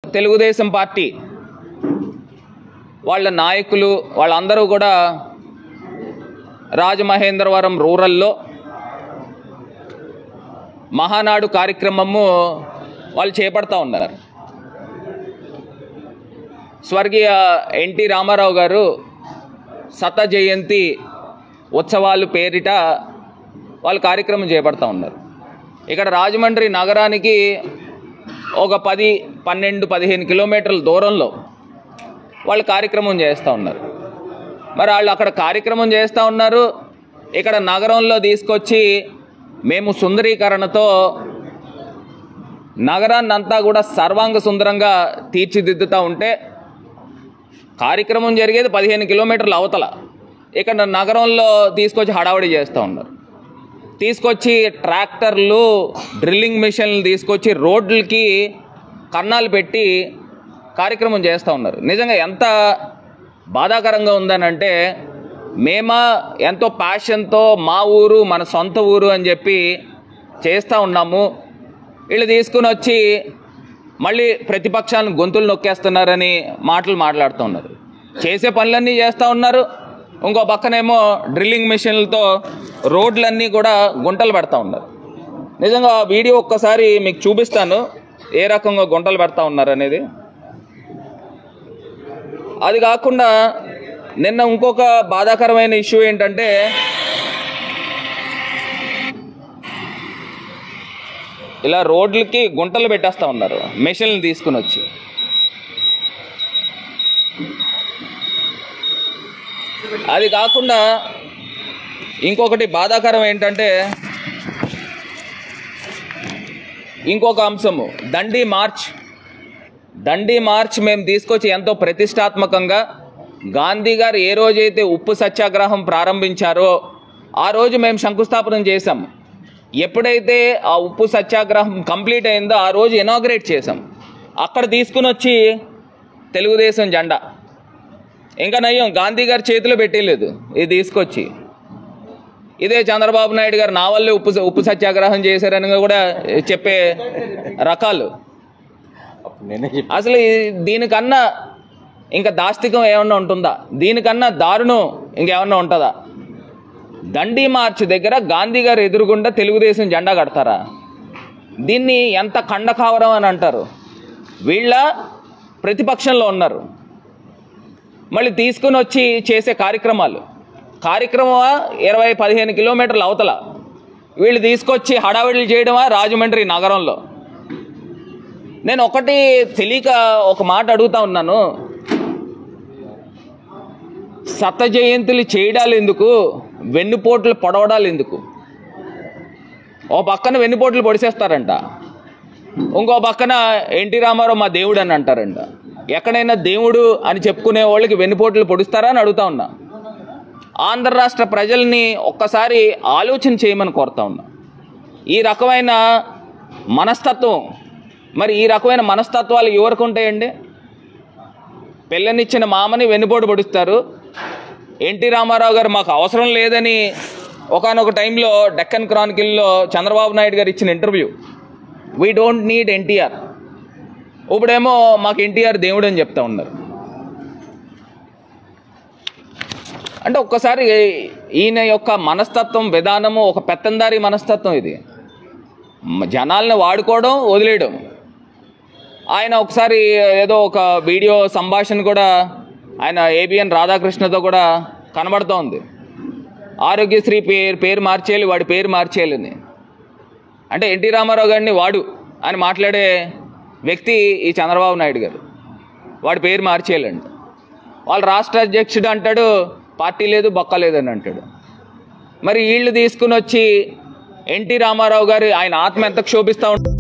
Telugu Desam party వాళ్ళ నాయకులు వాళ్ళందరూ కూడా రాజమహేంద్రవరం రూరల్లో మహానాడు కార్యక్రమము వాళ్ళు చేపడతా ఉన్నారు స్వర్గీయ ఎన్టీ రామారావు గారు శత జయంతి ఉత్సవాలు పేరిట వాళ్ళు కార్యక్రమం చేపడతా ఉన్నారు ఇక్కడ రాజమండ్రి నగరానికి ఒక పది పన్నెండు పదిహేను కిలోమీటర్ల దూరంలో వాళ్ళు కార్యక్రమం చేస్తూ ఉన్నారు మరి వాళ్ళు అక్కడ కార్యక్రమం చేస్తూ ఉన్నారు ఇక్కడ నగరంలో తీసుకొచ్చి మేము సుందరీకరణతో నగరాన్ని అంతా కూడా సర్వాంగ సుందరంగా తీర్చిదిద్దుతూ ఉంటే కార్యక్రమం జరిగేది పదిహేను కిలోమీటర్ల అవతల ఇక్కడ నగరంలో తీసుకొచ్చి హడావుడి చేస్తూ ఉన్నారు తీసుకొచ్చి ట్రాక్టర్లు డ్రిల్లింగ్ మిషన్లు తీసుకొచ్చి రోడ్లకి కన్నాలు పెట్టి కార్యక్రమం చేస్తూ ఉన్నారు నిజంగా ఎంత బాధాకరంగా ఉందనంటే మేమా ఎంతో ప్యాషన్తో మా ఊరు మన సొంత ఊరు అని చెప్పి చేస్తూ ఉన్నాము వీళ్ళు తీసుకుని వచ్చి మళ్ళీ ప్రతిపక్షాలను గొంతులు నొక్కేస్తున్నారని మాటలు మాట్లాడుతూ ఉన్నారు చేసే పనులన్నీ చేస్తూ ఉన్నారు ఇంకో పక్కనేమో డ్రిల్లింగ్ మిషన్లతో రోడ్లన్నీ కూడా గుంటలు పెడతా ఉన్నారు నిజంగా ఆ వీడియో ఒక్కసారి మీకు చూపిస్తాను ఏ రకంగా గుంటలు పెడతా ఉన్నారు అనేది అది కాకుండా నిన్న ఇంకొక బాధాకరమైన ఇష్యూ ఏంటంటే ఇలా రోడ్లకి గుంటలు పెట్టేస్తా ఉన్నారు మెషిన్లు తీసుకుని వచ్చి అది కాకుండా ఇంకొకటి బాధాకరం ఏంటంటే ఇంకొక అంశము దండి మార్చ్ దండి మార్చ్ మేము తీసుకొచ్చి ఎంతో ప్రతిష్టాత్మకంగా గాంధీ గారు ఏ రోజైతే ఉప్పు సత్యాగ్రహం ప్రారంభించారో ఆ రోజు మేము శంకుస్థాపనం చేశాం ఎప్పుడైతే ఆ ఉప్పు సత్యాగ్రహం కంప్లీట్ అయిందో ఆ రోజు ఇనాగ్రేట్ చేశాం అక్కడ తీసుకుని వచ్చి తెలుగుదేశం జెండా ఇంకా నయ్యం గాంధీ గారి చేతిలో పెట్టలేదు ఇది తీసుకొచ్చి ఇదే చంద్రబాబు నాయుడు గారు నా వల్లే ఉప్పు ఉప్పు సత్యాగ్రహం చేశారని కూడా చెప్పే రకాలు నేనే చెప్పి అసలు ఈ- దీనికన్నా ఇంకా దాస్తికం ఏమన్నా ఉంటుందా దీనికన్నా దారుణం ఇంకేమన్నా ఉంటుందా దండి మార్చ్ దగ్గర గాంధీ గారు ఎదురుగుండా తెలుగుదేశం జెండా కడతారా దీన్ని ఎంత ఖండకావరం అని అంటారు వీళ్ళ ప్రతిపక్షంలో ఉన్నారు మళ్ళీ తీసుకుని వచ్చి చేసే కార్యక్రమాలు కార్యక్రమమా ఇరవై పదిహేను కిలోమీటర్ల అవతల వీళ్ళు తీసుకొచ్చి హడావిడులు చేయడమా రాజమండ్రి నగరంలో నేను ఒకటి తెలియక ఒక మాట అడుగుతా ఉన్నాను సత జయంతులు చేయడాలు ఎందుకు వెన్నుపోట్లు పొడవడాలు ఎందుకు ఓ పక్కన వెన్నుపోట్లు పొడిసేస్తారంట ఇంకో పక్కన ఎన్టీ రామారావు మా దేవుడు అని అంటారంట ఎక్కడైనా దేవుడు అని చెప్పుకునే వాళ్ళకి వెన్నుపోట్లు పొడుస్తారా అని అడుగుతా ఉన్నా ఆంధ్ర రాష్ట్ర ప్రజల్ని ఒక్కసారి ఆలోచన చేయమని కోరుతా ఉన్నా ఈ రకమైన మనస్తత్వం మరి ఈ రకమైన మనస్తత్వాలు ఎవరికి ఉంటాయండి పిల్లనిచ్చిన మామని వెన్నుపోటు పొడుస్తారు ఎన్టీ రామారావు గారు మాకు అవసరం లేదని ఒకనొక టైంలో డెక్కన్ క్రానికల్లో చంద్రబాబు నాయుడు గారు ఇచ్చిన interview we don't need NTR ఇప్పుడేమో మాకు ఎన్టీఆర్ దేవుడు అని చెప్తా ఉన్నారు అంటే ఒక్కసారి ఈయన యొక్క మనస్తత్వం విధానము ఒక పెత్తందారి మనస్తత్వం ఇది మ- జనాల్ని వాడుకోవడం వదిలేయడం ఆయన ఒకసారి ఏదో ఒక వీడియో సంభాషణ కూడా ఆయన ఏబిఎన్ రాధాకృష్ణతో కూడా కనబడుతోంది ఆరోగ్యశ్రీ పేరు పేరు మార్చేయాలి వాడి పేరు మార్చేయాలని అంటే ఎన్టీ రామారావు గారిని వాడు అని మాట్లాడే వ్యక్తి ఈ చంద్రబాబు నాయుడు గారు వాడి పేరు మార్చేయాలండి వాళ్ళ రాష్ట్ర అధ్యక్షుడు అంటాడు పార్టీ లేదు బొక్క లేదని అంటాడు మరి వీళ్ళు తీసుకుని వచ్చి ఎన్టీ రామారావు గారు ఆయన ఆత్మ ఎంత క్షోభిస్తూ ఉంటుంది